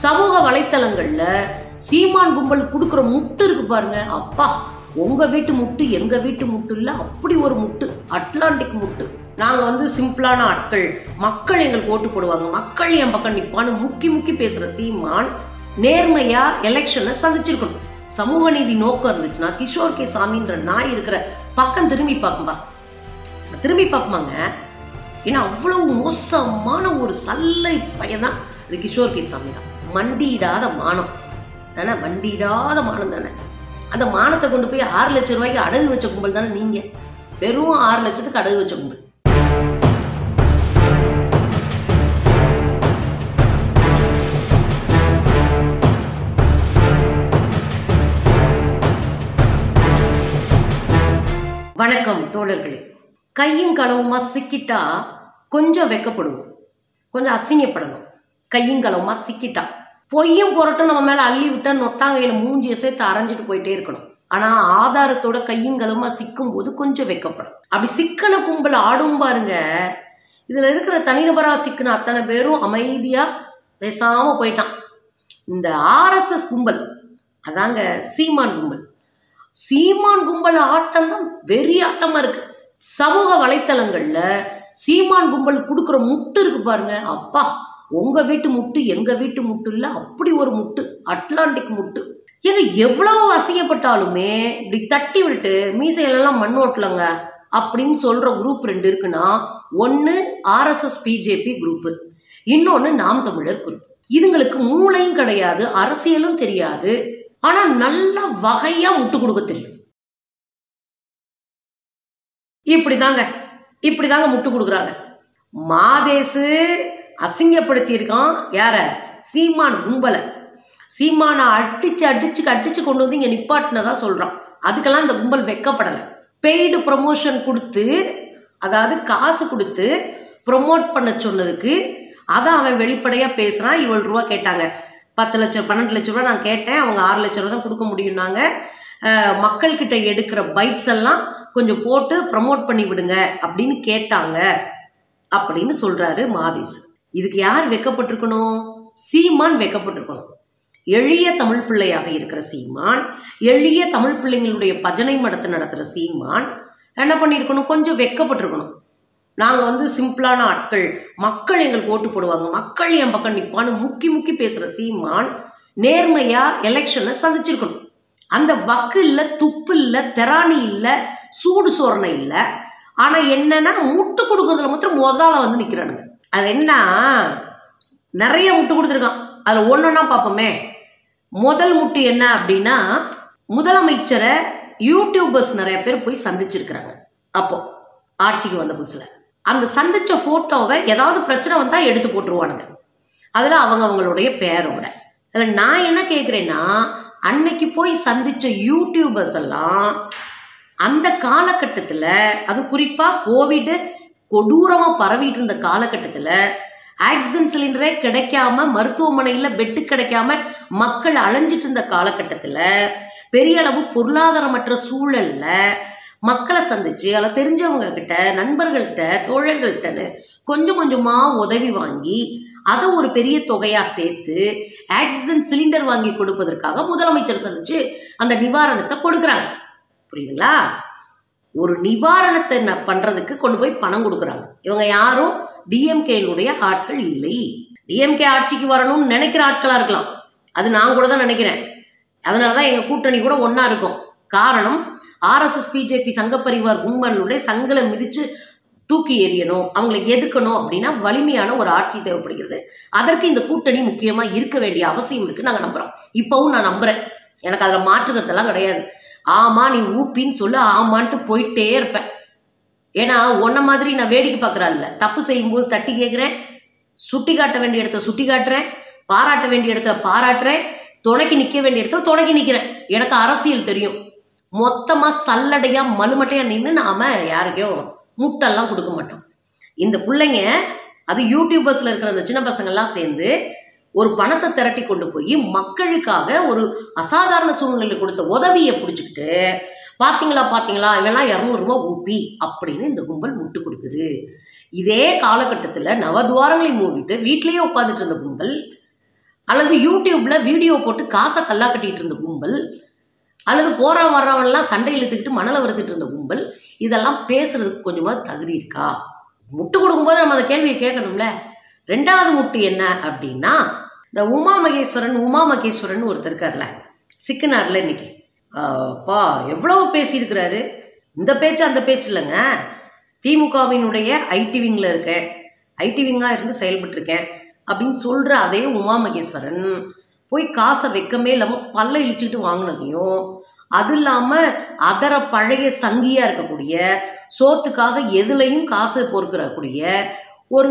சமூக வலைத்தளங்கள்ல சீமான் கும்பல் கொடுக்குற முட்டு இருக்கு பாருங்க அப்பா உங்க வீட்டு முட்டு எங்க வீட்டு முட்டு இல்ல அப்படி ஒரு முட்டு அட்லாண்டிக் முட்டு நாங்க வந்து சிம்பிளான ஆட்கள் மக்கள் எங்களுக்கு ஓட்டு போடுவாங்க மக்கள் என் பக்கம் நிப்பான்னு முக்கி முக்கி பேசுற சீமான் நேர்மையா எலெக்ஷனை சந்திச்சிருக்கணும் சமூக நீதி நோக்கம் இருந்துச்சுன்னா கிஷோர் கே சாமின்ற நாய் இருக்கிற பக்கம் திரும்பி பார்க்கும்பா திரும்பி பார்க்குமாங்க ஏன்னா அவ்வளவு மோசமான ஒரு சல்லை பையன் தான் இது கிஷோர் கே சாமி தான் மண்டியிடாத மானம் தானே மண்டியிடாத மானம் தானே அந்த மானத்தை கொண்டு போய் ஆறு லட்சம் ரூபாய்க்கு அடகு வச்ச கும்பல் தானே நீங்க வெறும் ஆறு லட்சத்துக்கு அடகு வச்ச கும்பல் வணக்கம் தோழர்களே கையும் களவுமா சிக்கிட்டா கொஞ்சம் வெக்கப்படுவோம் கொஞ்சம் அசிங்கப்படணும் கையும் களவுமா சிக்கிட்டா பொய்யும் புரட்டும் நம்ம மேல அள்ளி விட்டா நொட்டாங்கையில மூஞ்சிய சேர்த்து அரைஞ்சிட்டு போயிட்டே இருக்கணும் ஆனா ஆதாரத்தோட கையும் களவுமா சிக்கும் போது கொஞ்சம் வெக்கப்படும் அப்படி சிக்கன கும்பல் ஆடும் பாருங்க இதுல இருக்கிற தனிநபரா சிக்கின அத்தனை பேரும் அமைதியா பேசாம போயிட்டான் இந்த ஆர்எஸ்எஸ் கும்பல் அதாங்க சீமான் கும்பல் சீமான் கும்பல் ஆட்டம் தான் வெறி ஆட்டமா இருக்கு சமூக வலைத்தளங்கள்ல சீமான் கும்பல் கொடுக்குற முட்டு இருக்கு பாருங்க அப்பா உங்க வீட்டு முட்டு எங்க வீட்டு முட்டு இல்ல அப்படி ஒரு முட்டு அட்லாண்டிக் முட்டு இது எவ்வளவு அசிங்கப்பட்டாலுமே இப்படி தட்டி விட்டு மீசையிலெல்லாம் மண் ஓட்டலங்க அப்படின்னு சொல்ற குரூப் ரெண்டு இருக்குன்னா ஒன்னு ஆர்எஸ்எஸ் பிஜேபி குரூப் இன்னொன்னு நாம் தமிழர் குரூப் இதுங்களுக்கு மூளையும் கிடையாது அரசியலும் தெரியாது ஆனா நல்ல வகையா முட்டு கொடுக்க தெரியும் இப்படிதாங்க இப்படிதாங்க முட்டு கொடுக்குறாங்க மாதேசு அசிங்கப்படுத்தி இருக்கான் யார சீமான் கும்பலை சீமானை அடிச்சு அடிச்சு அடிச்சு கொண்டு வந்து இங்க நிப்பாட்டினதா சொல்றான் அதுக்கெல்லாம் இந்த கும்பல் வெக்கப்படலை பெய்டு ப்ரமோஷன் கொடுத்து அதாவது காசு கொடுத்து ப்ரொமோட் பண்ண சொன்னதுக்கு அதை அவன் வெளிப்படையா பேசுறான் இவ்வளவு ரூபா கேட்டாங்க பத்து லட்சம் பன்னெண்டு லட்ச ரூபா நான் கேட்டேன் அவங்க ஆறு லட்ச ரூபா தான் கொடுக்க முடியும்னாங்க அஹ், மக்கள்கிட்ட எடுக்கிற பைட்ஸ் எல்லாம் கொஞ்சம் போட்டு ப்ரமோட் பண்ணி விடுங்க அப்படின்னு கேட்டாங்க அப்படின்னு சொல்றாரு மாதேஷ் இதுக்கு யார் வெக்கப்பட்டிருக்கணும் சீமான் வெக்கப்பட்டிருக்கணும் எளிய தமிழ் பிள்ளையாக இருக்கிற சீமான் எளிய தமிழ் பிள்ளைங்களுடைய பஜனை மடத்தை நடத்துகிற சீமான் என்ன பண்ணியிருக்கணும் கொஞ்சம் வெக்கப்பட்டிருக்கணும் நாங்கள் வந்து சிம்பிளான ஆட்கள் மக்கள் எங்களுக்கு ஓட்டு போடுவாங்க மக்கள் என் பக்கம் நிற்பான்னு முக்கி முக்கி பேசுகிற சீமான் நேர்மையாக எலெக்ஷனை சந்திச்சிருக்கணும் அந்த வக்கு இல்லை துப்பு இல்லை தெராணி இல்லை சூடு சோரணை இல்லை ஆனால் என்னன்னா முட்டு கொடுக்கறதுல மாத்திரம் முதல்ல வந்து நிற்கிறானுங்க அது என்ன நிறைய முட்டு கொடுத்துருக்கான் அதில் ஒன்றுன்னா பார்ப்போமே முதல் முட்டு என்ன அப்படின்னா முதலமைச்சரை யூடியூபர்ஸ் நிறைய பேர் போய் சந்திச்சிருக்கிறாங்க அப்போ ஆட்சிக்கு வந்த புதுசில் அந்த சந்திச்ச ஃபோட்டோவை ஏதாவது பிரச்சனை வந்தால் எடுத்து போட்டுருவானுங்க அதில் அவங்க அவங்களுடைய பேரோட அதில் நான் என்ன கேட்குறேன்னா அன்னைக்கு போய் சந்திச்ச யூடியூபர்ஸ் எல்லாம் அந்த காலகட்டத்தில் அது குறிப்பாக கோவிடு கொடூரமாக பரவிட்டு இருந்த காலகட்டத்தில் ஆக்சிஜன் சிலிண்டரே கிடைக்காம மருத்துவமனையில் பெட்டு கிடைக்காம மக்கள் அலைஞ்சிட்டு இருந்த காலகட்டத்தில் பெரிய அளவு பொருளாதாரமற்ற சூழல்ல மக்களை சந்திச்சு அதில் தெரிஞ்சவங்க கிட்ட நண்பர்கள்கிட்ட தோழர்கள்ட்டன்னு கொஞ்சம் கொஞ்சமாக உதவி வாங்கி அதை ஒரு பெரிய தொகையா சேர்த்து ஆக்சிஜன் சிலிண்டர் வாங்கி கொடுப்பதற்காக முதலமைச்சர் சந்திச்சு அந்த நிவாரணத்தை கொடுக்குறாங்க புரியுதுங்களா ஒரு நிவாரணத்தை ந- பண்றதுக்கு கொண்டு போய் பணம் கொடுக்குறாங்க இவங்க யாரும் டிஎம்கேனுடைய ஆட்கள் இல்லை டிஎம்கே ஆட்சிக்கு வரணும்னு நினைக்கிற ஆட்களா இருக்கலாம் அது நான் கூட தான் நினைக்கிறேன் அதனால தான் எங்கள் கூட்டணி கூட ஒன்றா இருக்கும் காரணம் ஆர்எஸ்எஸ் பிஜேபி சங்கப்பரிவார் கும்பலுடைய சங்கலை மிதித்து தூக்கி எறியணும் அவங்களை எதுக்கணும் அப்படின்னா வலிமையான ஒரு ஆட்சி தேவைப்படுகிறது அதற்கு இந்த கூட்டணி முக்கியமாக இருக்க வேண்டிய அவசியம் இருக்குது நாங்கள் நம்புகிறோம் இப்போவும் நான் நம்புகிறேன் எனக்கு அதில் மாற்றுக்கிறதெல்லாம் கிடையாது ஆமா நீ ஊப்பின்னு சொல்லு ஆமான்ட்டு போயிட்டே இருப்பேன் ஏன்னா உன்ன மாதிரி நான் வேடிக்கை பார்க்குறாள் தப்பு செய்யும்போது தட்டி கேட்குறேன் சுட்டி காட்ட வேண்டிய இடத்த சுட்டி காட்டுறேன் பாராட்ட வேண்டிய இடத்துல பாராட்டுறேன் துணைக்கு நிற்க வேண்டிய இடத்துல துணைக்கு நிற்கிறேன் எனக்கு அரசியல் தெரியும் மொத்தமாக சல்லடையாக மலுமட்டையாக நின்று நாம யாருக்கையும் முட்டெல்லாம் கொடுக்க மாட்டோம் இந்த பிள்ளைங்க அது யூடியூபர்ஸில் இருக்கிற அந்த சின்ன பசங்கள்லாம் சேர்ந்து ஒரு பணத்தை திரட்டி கொண்டு போய் மக்களுக்காக ஒரு அசாதாரண சூழ்நிலையில் கொடுத்த உதவியை பிடிச்சிக்கிட்டு பார்த்தீங்களா பார்த்தீங்களா இவெல்லாம் இரநூறுபா ஊப்பி அப்படின்னு இந்த கும்பல் முட்டு கொடுக்குது இதே காலகட்டத்தில் நவதுவாரங்களை மூவிட்டு வீட்டிலேயே உட்காந்துட்டு இருந்த கும்பல் அல்லது யூடியூப்ல வீடியோ போட்டு காசை கல்லா கட்டிட்டு இருந்த கும்பல் அல்லது போற வர்றவன்லாம் சண்டை இழுத்துக்கிட்டு மணலை வறுத்துட்டு இருந்த கும்பல் இதெல்லாம் பேசுறதுக்கு கொஞ்சமாவது தகுதி இருக்கா முட்டு கொடுக்கும்போது நம்ம அந்த கேள்வியை கேட்கணும்ல ரெண்டாவது முட்டு என்ன அப்படின்னா இந்த உமா மகேஸ்வரன் உமா மகேஸ்வரன் ஒருத்தர் இருக்கார்ல சிக்கினார்ல இன்னைக்கு பா எவ்வளோ பேசியிருக்கிறாரு இந்த பேச்சு அந்த பேச்சு இல்லைங்க திமுகவினுடைய ஐடி விங்கில் இருக்கேன் ஐடி விங்காக இருந்து செயல்பட்டுருக்கேன் அப்படின்னு சொல்கிற அதே உமா மகேஸ்வரன் போய் காசை வைக்கமே இல்லாமல் பல்ல இழிச்சுக்கிட்டு வாங்கினதையும் அது இல்லாமல் அதர பழைய சங்கியாக இருக்கக்கூடிய சோத்துக்காக எதுலையும் காசு பொறுக்கிறக்கூடிய ஒரு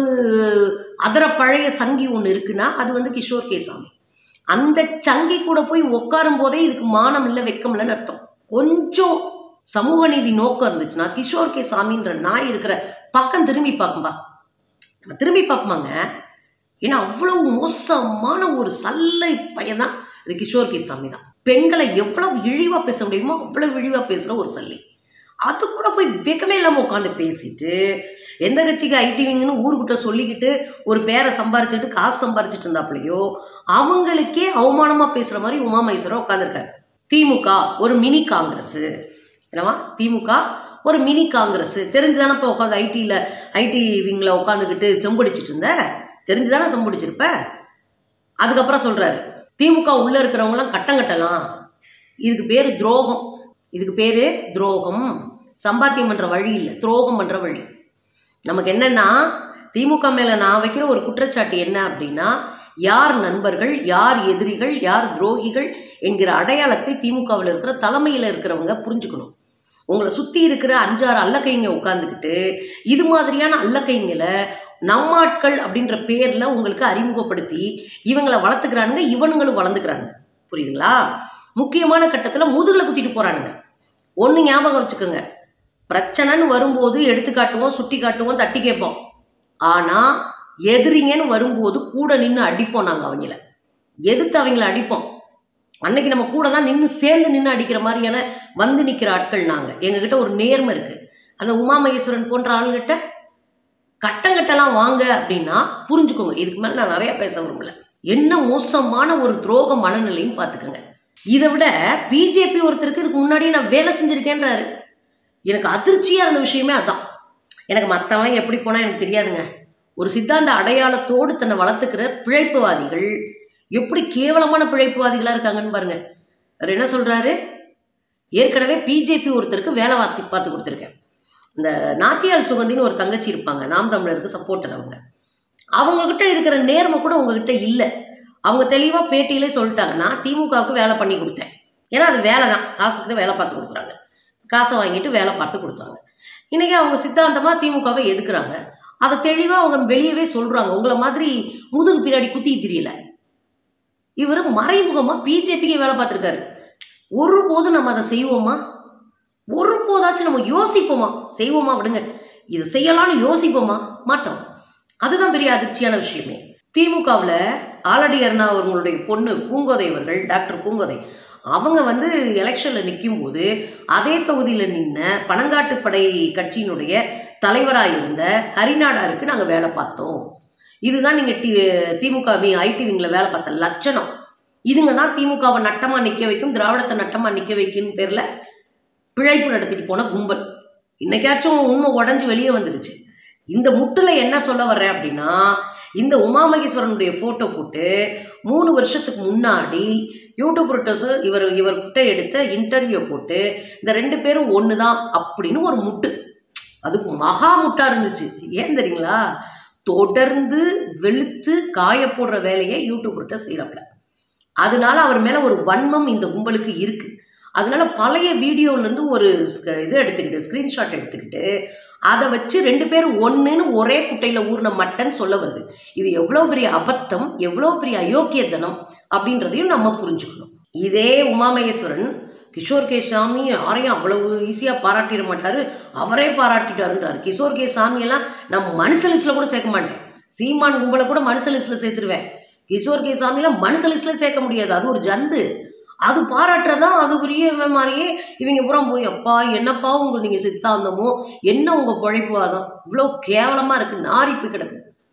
அதர பழைய சங்கி ஒன்று இருக்குன்னா அது வந்து கிஷோர் கேசாமி அந்த சங்கி கூட போய் உட்காரும் போதே இதுக்கு மானம் இல்லை வெக்கம் இல்லைன்னு அர்த்தம் கொஞ்சம் சமூக நீதி நோக்கம் இருந்துச்சுன்னா கிஷோர் கே சாமின்ற நாய் இருக்கிற பக்கம் திரும்பி பார்க்கும்பா நம்ம திரும்பி பார்ப்போமாங்க ஏன்னா அவ்வளவு மோசமான ஒரு சல்லை பையன் தான் இது கிஷோர் கே சாமி தான் பெண்களை எவ்வளவு இழிவாக பேச முடியுமோ அவ்வளவு இழிவாக பேசுகிற ஒரு சல்லி அது கூட போய் வெக்கமே இல்லாமல் உட்காந்து பேசிட்டு எந்த கட்சிக்கு ஐடிவிங்கன்னு ஊருக்கிட்ட சொல்லிக்கிட்டு ஒரு பேரை சம்பாரிச்சுட்டு காசு சம்பாரிச்சிட்டு இருந்தாப்புலையோ அவங்களுக்கே அவமானமாக பேசுகிற மாதிரி உமா மகேஸ்வரன் உட்காந்துருக்காரு திமுக ஒரு மினி காங்கிரஸ் என்னவா திமுக ஒரு மினி காங்கிரஸ் தெரிஞ்சுதானப்பா உட்காந்து ஐடியில் ஐடி விங்கில் உட்காந்துக்கிட்டு செம்படிச்சிட்டு இருந்த தெரிஞ்சுதானே செம்படிச்சிருப்ப அதுக்கப்புறம் சொல்கிறாரு திமுக உள்ளே இருக்கிறவங்களாம் கட்டம் கட்டலாம் இதுக்கு பேர் துரோகம் இதுக்கு பேர் துரோகம் சம்பாத்தியம் பண்ணுற வழி இல்லை துரோகம் பண்ணுற வழி நமக்கு என்னென்னா திமுக மேலே நான் வைக்கிற ஒரு குற்றச்சாட்டு என்ன அப்படின்னா யார் நண்பர்கள் யார் எதிரிகள் யார் துரோகிகள் என்கிற அடையாளத்தை திமுகவில் இருக்கிற தலைமையில் இருக்கிறவங்க புரிஞ்சுக்கணும் உங்களை சுற்றி இருக்கிற அஞ்சாறு அல்லக்கைங்க உட்காந்துக்கிட்டு இது மாதிரியான அல்லக்கைங்களை நம்மாட்கள் அப்படின்ற பேரில் உங்களுக்கு அறிமுகப்படுத்தி இவங்களை வளர்த்துக்கிறானுங்க இவனுங்களும் வளர்ந்துக்கிறானுங்க புரியுதுங்களா முக்கியமான கட்டத்தில் முதுகில் குத்திட்டு போகிறானுங்க ஒன்று ஞாபகம் வச்சுக்கோங்க பிரச்சனைன்னு வரும்போது எடுத்து காட்டுவோம் சுட்டி காட்டுவோம் தட்டி கேட்போம் ஆனால் எதிரிங்கன்னு வரும்போது கூட நின்று அடிப்போம் நாங்கள் அவங்கள எதிர்த்து அவங்கள அடிப்போம் அன்னைக்கு நம்ம கூட தான் நின்று சேர்ந்து நின்று அடிக்கிற மாதிரியான வந்து நிற்கிற ஆட்கள் நாங்கள் எங்ககிட்ட ஒரு நேர்மை இருக்குது அந்த உமா மகேஸ்வரன் போன்ற ஆளுகிட்ட கட்டங்கட்டெல்லாம் வாங்க அப்படின்னா புரிஞ்சுக்கோங்க இதுக்கு மேலே நான் நிறையா பேச விரும்பல என்ன மோசமான ஒரு துரோக மனநிலையும் பார்த்துக்கோங்க இதை விட பிஜேபி ஒருத்தருக்கு இதுக்கு முன்னாடியே நான் வேலை செஞ்சுருக்கேன்றாரு எனக்கு அதிர்ச்சியாக இருந்த விஷயமே அதான் எனக்கு மற்றவன் எப்படி போனால் எனக்கு தெரியாதுங்க ஒரு சித்தாந்த அடையாளத்தோடு தன்னை வளர்த்துக்கிற பிழைப்புவாதிகள் எப்படி கேவலமான பிழைப்புவாதிகளாக இருக்காங்கன்னு பாருங்க அவர் என்ன சொல்கிறாரு ஏற்கனவே பிஜேபி ஒருத்தருக்கு வேலை வாத்தி பார்த்து கொடுத்துருக்கேன் இந்த நாச்சியால் சுகந்தின்னு ஒரு தங்கச்சி இருப்பாங்க நாம் தமிழருக்கு சப்போர்ட்டர் அவங்க அவங்கக்கிட்ட இருக்கிற நேர்மை கூட உங்ககிட்ட இல்லை அவங்க தெளிவாக பேட்டியிலே சொல்லிட்டாங்க நான் திமுகவுக்கு வேலை பண்ணி கொடுத்தேன் ஏன்னா அது வேலை தான் காசுக்கு தான் வேலை பார்த்து கொடுக்குறாங்க காசை வாங்கிட்டு வேலை பார்த்து கொடுத்தாங்க இன்றைக்கி அவங்க சித்தாந்தமாக திமுகவை எதுக்குறாங்க அதை தெளிவாக அவங்க வெளியவே சொல்கிறாங்க உங்களை மாதிரி முதுகு பின்னாடி குத்தி தெரியல இவர் மறைமுகமாக பிஜேபிக்கு வேலை பார்த்துருக்காரு ஒருபோதும் நம்ம அதை செய்வோமா ஒரு போதாச்சும் நம்ம யோசிப்போமா செய்வோமா விடுங்க இது செய்யலாம்னு யோசிப்போமா மாட்டோம் அதுதான் பெரிய அதிர்ச்சியான விஷயமே திமுகவில் ஆலடி அருணா அவர்களுடைய பொண்ணு பூங்கோதை அவர்கள் டாக்டர் பூங்கோதை அவங்க வந்து எலெக்ஷனில் நிற்கும் போது அதே தொகுதியில் நின்ன பனங்காட்டுப்படை கட்சியினுடைய தலைவராக இருந்த ஹரிநாடாருக்கு நாங்கள் வேலை பார்த்தோம் இதுதான் நீங்கள் டி திமுக ஐடி விங்கில் வேலை பார்த்த லட்சணம் இதுங்க தான் திமுகவை நட்டமாக நிற்க வைக்கும் திராவிடத்தை நட்டமாக நிற்க வைக்கும் பேரில் பிழைப்பு நடத்திட்டு போன கும்பல் இன்னைக்காச்சும் உண்மை உடஞ்சி வெளியே வந்துருச்சு இந்த முட்டில் என்ன சொல்ல வர்றேன் அப்படின்னா இந்த உமா மகேஸ்வரனுடைய ஃபோட்டோ போட்டு மூணு வருஷத்துக்கு முன்னாடி யூடியூப் ரிட்டர்ஸு இவர் இவர்கிட்ட எடுத்த இன்டர்வியூ போட்டு இந்த ரெண்டு பேரும் ஒன்று தான் அப்படின்னு ஒரு முட்டு அது மகா முட்டாக இருந்துச்சு ஏன் தெரியுங்களா தொடர்ந்து வெளுத்து காய போடுற வேலையை யூடியூப் ரிட்டர்ஸ் செய்கிறாப்புல அதனால அவர் மேலே ஒரு வன்மம் இந்த கும்பலுக்கு இருக்குது அதனால பழைய வீடியோலேருந்து ஒரு இது எடுத்துக்கிட்டு ஸ்க்ரீன்ஷாட் எடுத்துக்கிட்டு அதை வச்சு ரெண்டு பேரும் ஒன்றுன்னு ஒரே குட்டையில் ஊர்ன மட்டன் சொல்ல வருது இது எவ்வளோ பெரிய அபத்தம் எவ்வளோ பெரிய அயோக்கியத்தனம் அப்படின்றதையும் நம்ம புரிஞ்சுக்கணும் இதே உமாமகேஸ்வரன் கிஷோர் கே சாமி யாரையும் அவ்வளவு ஈஸியாக பாராட்டிட மாட்டார் அவரே பாராட்டிட்டாருன்றார் கிஷோர் கே சாமியெல்லாம் நான் மனுஷ லிஸ்ட்டில் கூட சேர்க்க மாட்டேன் சீமான் கும்பலை கூட மனுஷ லிஸ்ட்டில் சேர்த்துருவேன் கிஷோர் கே சாமியெல்லாம் மனுஷ லிஸ்ட்டில் சேர்க்க முடியாது அது ஒரு ஜந்து அது பாராட்டுறதா அது பெரிய மாதிரியே இவங்க புறம் போய் அப்பா என்னப்பா உங்கள் நீங்கள் சித்தாந்தமோ என்ன உங்கள் பழைப்புவாதம் இவ்வளோ கேவலமாக இருக்குது நாரிப்பு கிடக்கு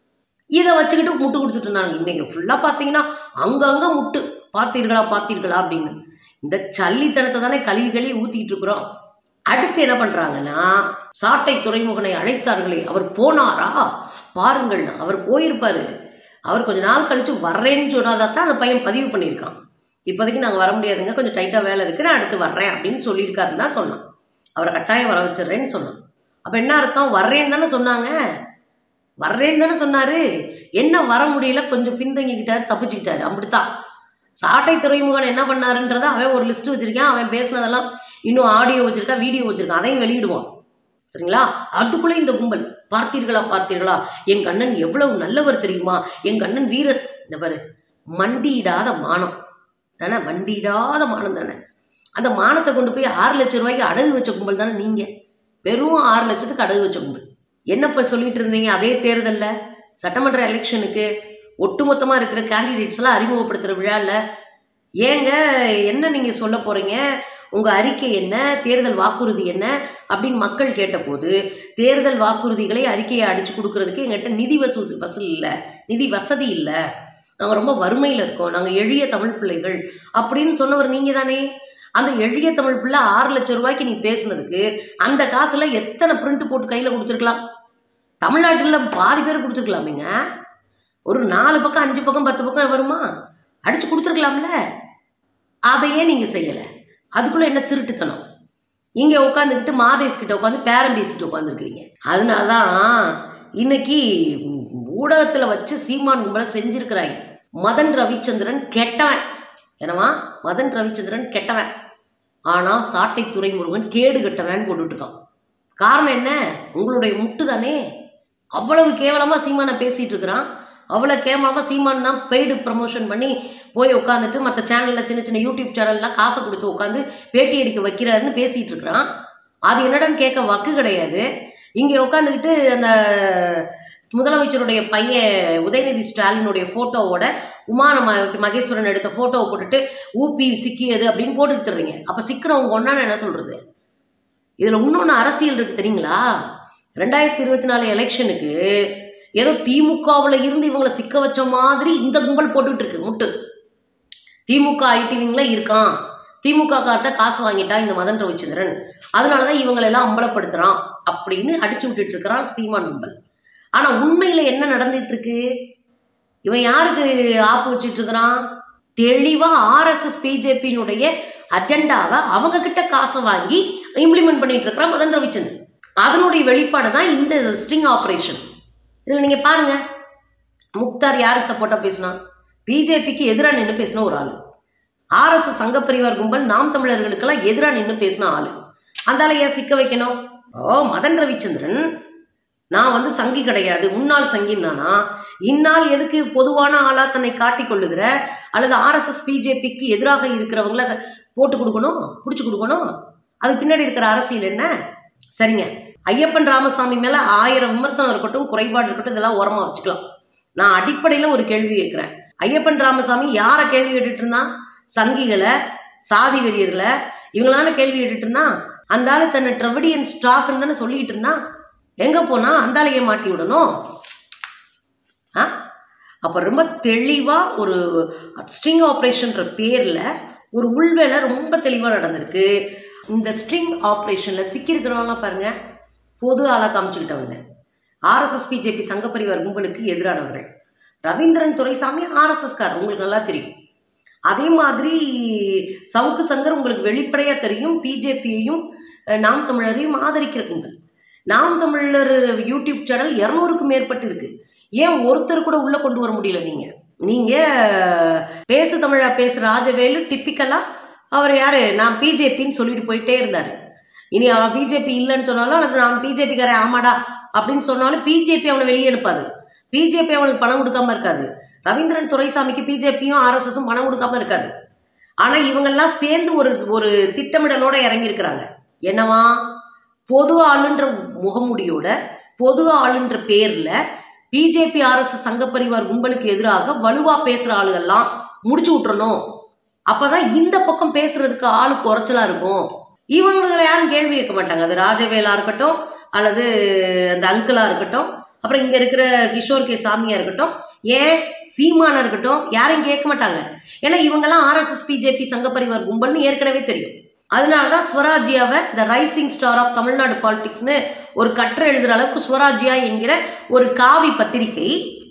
இதை வச்சுக்கிட்டு முட்டு கொடுத்துட்டு இருந்தாங்க இன்னைக்கு ஃபுல்லாக பார்த்தீங்கன்னா அங்கங்கே முட்டு பார்த்தீர்களா பார்த்தீர்களா அப்படின்னு இந்த சல்லித்தனத்தை தானே கழுவி கழுவி ஊற்றிக்கிட்டு இருக்கிறோம் அடுத்து என்ன பண்ணுறாங்கன்னா சாட்டை துறைமுகனை அழைத்தார்களே அவர் போனாரா பாருங்கள் அவர் போயிருப்பாரு அவர் கொஞ்ச நாள் கழிச்சு வர்றேன்னு சொன்னாதான் தான் அந்த பையன் பதிவு பண்ணியிருக்கான் இப்போதைக்கு நாங்கள் வர முடியாதுங்க கொஞ்சம் டைட்டாக வேலை இருக்குது நான் அடுத்து வர்றேன் அப்படின்னு சொல்லியிருக்காருன்னு தான் சொன்னான் அவரை கட்டாயம் வர வச்சிடுறேன்னு சொன்னான் அப்போ என்ன அர்த்தம் வர்றேன்னு தானே சொன்னாங்க வர்றேன்னு தானே சொன்னார் என்ன வர முடியல கொஞ்சம் பின்தங்கிக்கிட்டாரு தப்பிச்சுக்கிட்டாரு அப்படித்தான் சாட்டை துறைமுகன் என்ன பண்ணாருன்றத அவன் ஒரு லிஸ்ட் வச்சிருக்கான் அவன் பேசினதெல்லாம் இன்னும் ஆடியோ வச்சிருக்கான் வீடியோ வச்சிருக்கான் அதையும் வெளியிடுவான் சரிங்களா அதுக்குள்ளே இந்த கும்பல் பார்த்தீர்களா பார்த்தீர்களா என் கண்ணன் எவ்வளவு நல்லவர் தெரியுமா என் கண்ணன் வீர இந்த பாரு மண்டியிடாத மானம் தானே மண்டியிடாத மானம் தானே அந்த மானத்தை கொண்டு போய் ஆறு லட்சம் ரூபாய்க்கு அடகு வச்ச கும்பல் தானே நீங்கள் வெறும் ஆறு லட்சத்துக்கு அடகு வச்ச கும்பல் என்னப்போ சொல்லிட்டு இருந்தீங்க அதே தேர்தலில் சட்டமன்ற எலெக்ஷனுக்கு ஒட்டுமொத்தமாக இருக்கிற கேண்டிடேட்ஸ்லாம் அறிமுகப்படுத்துகிற விழாவில் ஏங்க என்ன நீங்கள் சொல்ல போகிறீங்க உங்கள் அறிக்கை என்ன தேர்தல் வாக்குறுதி என்ன அப்படின்னு மக்கள் கேட்டபோது தேர்தல் வாக்குறுதிகளை அறிக்கையை அடித்து கொடுக்கறதுக்கு எங்கள்கிட்ட நிதி வசூல் வசூல் இல்லை நிதி வசதி இல்லை நாங்கள் ரொம்ப வறுமையில் இருக்கோம் நாங்கள் எளிய தமிழ் பிள்ளைகள் அப்படின்னு சொன்னவர் நீங்கள் தானே அந்த எளிய தமிழ் பிள்ளை ஆறு லட்சம் ரூபாய்க்கு நீ பேசுனதுக்கு அந்த காசில் எத்தனை பிரிண்ட் போட்டு கையில் கொடுத்துருக்கலாம் தமிழ்நாட்டில் பாதி பேர் கொடுத்துருக்கலாமேங்க ஒரு நாலு பக்கம் அஞ்சு பக்கம் பத்து பக்கம் வருமா அடித்து கொடுத்துருக்கலாம்ல அதையே நீங்கள் செய்யலை அதுக்குள்ளே என்ன திருட்டுத்தனம் இங்கே உட்காந்துக்கிட்டு மாதேஷ் கிட்ட உட்காந்து பேரம் பேசிட்டு உட்காந்துருக்கிறீங்க அதனால தான் இன்னைக்கு ஊடகத்தில் வச்சு சீமான் கும்பலை செஞ்சிருக்கிறாங்க மதன் ரவிச்சந்திரன் கெட்டவன் என்னவா மதன் ரவிச்சந்திரன் கெட்டவன் ஆனால் சாட்டை துறைமுருகன் கேடு கெட்டவன் போட்டுட்டு இருக்கான் காரணம் என்ன உங்களுடைய முட்டு தானே அவ்வளவு கேவலமாக சீமானை பேசிகிட்டு இருக்கிறான் அவ்வளோ கேவலமாக சீமான் தான் பெய்டு ப்ரமோஷன் பண்ணி போய் உட்காந்துட்டு மற்ற சேனலில் சின்ன சின்ன யூடியூப் சேனல்லாம் காசை கொடுத்து உட்காந்து பேட்டி அடிக்க வைக்கிறாருன்னு பேசிகிட்டு இருக்கிறான் அது என்னடான்னு கேட்க வக்கு கிடையாது இங்கே உட்காந்துக்கிட்டு அந்த முதலமைச்சருடைய பையன் உதயநிதி ஸ்டாலினுடைய ஃபோட்டோவோட உமான ம- மகேஸ்வரன் எடுத்த ஃபோட்டோவை போட்டுட்டு ஊப்பி சிக்கியது அப்படின்னு போட்டுட்டு தர்றீங்க அப்போ சிக்கிறவங்க ஒன்றான என்ன சொல்கிறது இதில் இன்னொன்று அரசியல் இருக்குது தெரியுங்களா ரெண்டாயிரத்தி இருபத்தி நாலு எலெக்ஷனுக்கு ஏதோ திமுகவில் இருந்து இவங்களை சிக்க வச்ச மாதிரி இந்த கும்பல் போட்டுக்கிட்டு இருக்கு முட்டு திமுக ஐடிவிங்கள இருக்கான் திமுக கார்ட்ட காசு வாங்கிட்டா இந்த மதன் ரவிச்சந்திரன் அதனால தான் இவங்களெல்லாம் அம்பலப்படுத்துகிறான் அப்படின்னு அடிச்சு விட்டுட்டு இருக்கிறான் சீமான் கும்பல் ஆனால் உண்மையில் என்ன நடந்துட்டு இருக்கு இவன் யாருக்கு ஆப்பு வச்சுட்டு இருக்கிறான் தெளிவாக ஆர்எஸ்எஸ் பிஜேபியினுடைய அஜெண்டாவை அவங்க கிட்ட காசை வாங்கி இம்ப்ளிமெண்ட் பண்ணிட்டு இருக்கிறான் மதன் ரவிச்சந்திரன் அதனுடைய வெளிப்பாடு தான் இந்த ஸ்ட்ரிங் ஆப்ரேஷன் இதில் நீங்கள் பாருங்க முக்தார் யாருக்கு சப்போர்ட்டாக பேசினா பிஜேபிக்கு எதிராக நின்று பேசின ஒரு ஆள் ஆர்எஸ்எஸ் சங்கப்பரிவார் கும்பல் நாம் தமிழர்களுக்கெல்லாம் எதிராக நின்று பேசின ஆள் அந்த ஆளை ஏன் சிக்க வைக்கணும் ஓ மதன் ரவிச்சந்திரன் நான் வந்து சங்கி கிடையாது முன்னாள் சங்கின்னானா இந்நாள் எதுக்கு பொதுவான ஆளா தன்னை காட்டிக் கொள்ளுகிற அல்லது ஆர்எஸ்எஸ் பிஜேபிக்கு எதிராக இருக்கிறவங்கள போட்டு கொடுக்கணும் பிடிச்சி கொடுக்கணும் அதுக்கு பின்னாடி இருக்கிற அரசியல் என்ன சரிங்க ஐயப்பன் ராமசாமி மேலே ஆயிரம் விமர்சனம் இருக்கட்டும் குறைபாடு இருக்கட்டும் இதெல்லாம் ஓரமாக வச்சுக்கலாம் நான் அடிப்படையில் ஒரு கேள்வி கேட்குறேன் ஐயப்பன் ராமசாமி யாரை கேள்வி கேட்டுட்டு இருந்தான் சங்கிகளை சாதி வெறியர்களை இவங்களான கேள்வி கேட்டுட்டு இருந்தான் அந்த ஆளு தன்னை ட்ரெவடியன் ஸ்டாக்னு தானே சொல்லிட்டு இருந்தான் எங்கே போனா அந்த ஆளையே மாட்டி விடணும் ஆ அப்போ ரொம்ப தெளிவாக ஒரு ஸ்ட்ரிங் ஆப்ரேஷன்ற பேரில் ஒரு உள்வேலை ரொம்ப தெளிவாக நடந்திருக்கு இந்த ஸ்ட்ரிங் ஆப்ரேஷனில் சிக்கியிருக்கிறவங்களாம் பாருங்க பொது ஆளாக காமிச்சுக்கிட்டவங்க ஆர்எஸ்எஸ் பிஜேபி சங்கப்பரிவார் கும்பலுக்கு எதிரானவர்கள் ரவீந்திரன் துரைசாமி ஆர்எஸ்எஸ்கார் உங்களுக்கு நல்லா தெரியும் அதே மாதிரி சவுக்கு சங்கர் உங்களுக்கு வெளிப்படையாக தெரியும் பிஜேபியையும் நாம் தமிழரையும் ஆதரிக்கிற கும்பல் நாம் தமிழர் யூடியூப் சேனல் இரநூறுக்கும் மேற்பட்டு இருக்கு ஏன் ஒருத்தர் கூட உள்ள கொண்டு வர முடியல நீங்க நீங்க பேசு தமிழா பேசு ராஜவேலு டிப்பிக்கலா அவர் யாரு நான் பிஜேபின்னு சொல்லிட்டு போயிட்டே இருந்தாரு இனி அவன் பிஜேபி இல்லைன்னு சொன்னாலும் அல்லது நான் பிஜேபிக்காரன் ஆமாடா அப்படின்னு சொன்னாலும் பிஜேபி அவனை வெளியே அனுப்பாது பிஜேபி அவனுக்கு பணம் கொடுக்காம இருக்காது ரவீந்திரன் துரைசாமிக்கு பிஜேபியும் ஆர்எஸ்எஸும் பணம் கொடுக்காம இருக்காது ஆனா இவங்கெல்லாம் சேர்ந்து ஒரு ஒரு திட்டமிடலோட இறங்கியிருக்கிறாங்க என்னவா பொது ஆளுன்ற முகமுடியோட பொது ஆளுன்ற பேர்ல பிஜேபி ஆர்எஸ்எஸ் சங்கப்பரிவார் கும்பலுக்கு எதிராக வலுவா பேசுற ஆளுகள்லாம் முடிச்சு விட்டுறணும் அப்பதான் இந்த பக்கம் பேசுறதுக்கு ஆளு குறைச்சலா இருக்கும் இவங்களை யாரும் கேள்வி கேட்க மாட்டாங்க அது ராஜவேலா இருக்கட்டும் அல்லது அந்த அங்கிளா இருக்கட்டும் அப்புறம் இங்கே இருக்கிற கிஷோர் கே சாமியா இருக்கட்டும் ஏன் சீமானா இருக்கட்டும் யாரையும் கேட்க மாட்டாங்க ஏன்னா இவங்கெல்லாம் ஆர்எஸ்எஸ் பிஜேபி சங்க பரிவார் கும்பல்னு ஏற்கனவே தெரியும் அதனால தான் ஸ்வராஜ்யாவை the rising star of Tamil Nadu பாலிடிக்ஸ்னு ஒரு கட்டுரை எழுதுகிற அளவுக்கு ஸ்வராஜ்யா என்கிற ஒரு காவி பத்திரிகை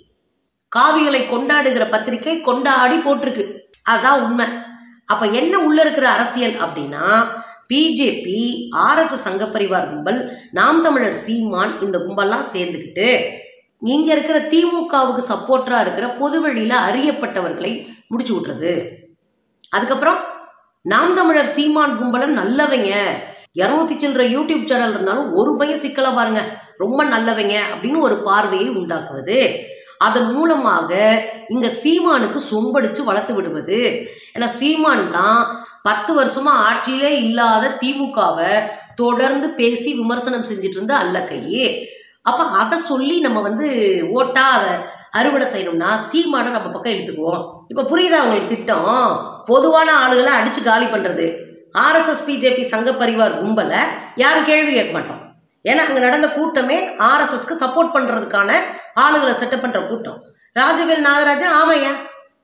காவிகளை கொண்டாடுகிற பத்திரிகை கொண்டாடி போட்டிருக்கு அதுதான் உண்மை அப்ப என்ன உள்ள இருக்கிற அரசியல் அப்படின்னா பிஜேபி ஆர்எஸ்எஸ் சங்க பரிவார் கும்பல் நாம் தமிழர் சீமான் இந்த கும்பல்லாம் சேர்ந்துக்கிட்டு இங்க இருக்கிற திமுகவுக்கு சப்போர்ட்டரா இருக்கிற பொது வழியில அறியப்பட்டவர்களை முடிச்சு விட்டுறது அதுக்கப்புறம் நாம் தமிழர் சீமான் கும்பலன் நல்லவங்க இரநூத்தி சில்லற யூடியூப் சேனல் இருந்தாலும் ஒரு பையன் சிக்கலா பாருங்க ரொம்ப நல்லவங்க அப்படின்னு ஒரு பார்வையை உண்டாக்குவது அதன் மூலமாக இங்க சீமானுக்கு சொம்படிச்சு வளர்த்து விடுவது ஏன்னா சீமான் தான் பத்து வருஷமா ஆட்சியிலே இல்லாத திமுகவை தொடர்ந்து பேசி விமர்சனம் செஞ்சுட்டு இருந்த அல்ல கையே அப்ப அதை சொல்லி நம்ம வந்து ஓட்டா அதை அறுவடை செய்யணும்னா சீமானை நம்ம பக்கம் எடுத்துக்குவோம் இப்ப புரியுதா உங்களுக்கு திட்டம் பொதுவான ஆளுகளை அடிச்சு காலி பண்றது ஆர்எஸ்எஸ் பிஜேபி சங்க பரிவார் கும்பலை யாரும் கேள்வி கேட்க மாட்டோம் ஏன்னா அங்க நடந்த கூட்டமே ஆர்எஸ்எஸ்க்கு சப்போர்ட் பண்றதுக்கான ஆளுகளை செட்டப் பண்ற கூட்டம் ராஜவேல் நாகராஜன் ஆமையா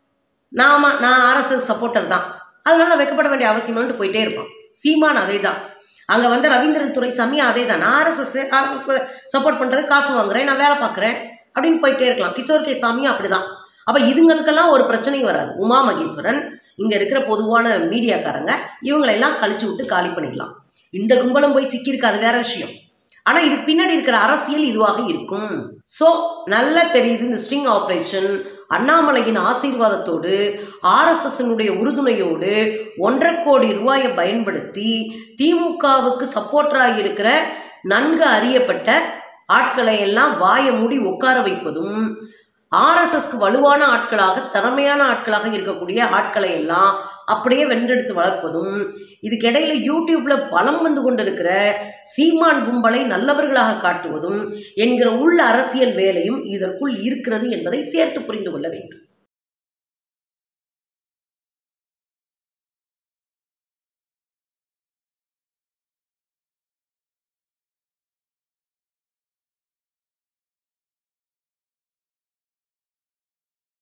நாம நான் ஆர்எஸ்எஸ் சப்போர்ட்டர் தான் அதனால நான் வைக்கப்பட வேண்டிய அவசியமான்ட்டு போயிட்டே இருப்பான் சீமான் அதே தான் அங்க வந்து ரவீந்திரன் துரைசாமி அதே தான் நான் ஆர்எஸ்எஸ் ஆர்எஸ்எஸ் சப்போர்ட் பண்றது காசு வாங்குறேன் நான் வேலை பார்க்குறேன் அப்படின்னு போயிட்டே இருக்கலாம் கிஷோர் கே சாமியும் அப்படிதான் அப்ப இதுங்களுக்கெல்லாம் ஒரு பிரச்சனையும் வராது உமா மகேஸ்வரன் இங்க இருக்கிற பொதுவான மீடியாக்காரங்க இவங்களெல்லாம் கழிச்சு விட்டு காலி பண்ணிக்கலாம் இந்த கும்பலும் போய் சிக்கியிருக்கு அது வேற விஷயம் ஆனா இது பின்னாடி இருக்கிற அரசியல் இதுவாக இருக்கும் சோ நல்லா தெரியுது இந்த ஸ்ட்ரிங் ஆபரேஷன் அண்ணாமலையின் ஆசீர்வாதத்தோடு ஆர்எஸ்எஸ்னுடைய உறுதுணையோடு ஒன்றரை கோடி ரூபாயை பயன்படுத்தி திமுகவுக்கு சப்போர்ட்டராக இருக்கிற நன்கு அறியப்பட்ட ஆட்களை எல்லாம் வாயை மூடி உட்கார வைப்பதும் ஆர்எஸ்எஸ்க்கு வலுவான ஆட்களாக திறமையான ஆட்களாக இருக்கக்கூடிய ஆட்களை எல்லாம் அப்படியே வென்றெடுத்து வளர்ப்பதும் இதுக்கிடையில யூடியூப்ல பலம் வந்து கொண்டிருக்கிற சீமான் கும்பலை நல்லவர்களாக காட்டுவதும் என்கிற உள்ள அரசியல் வேலையும் இதற்குள் இருக்கிறது என்பதை சேர்த்து புரிந்து கொள்ள வேண்டும்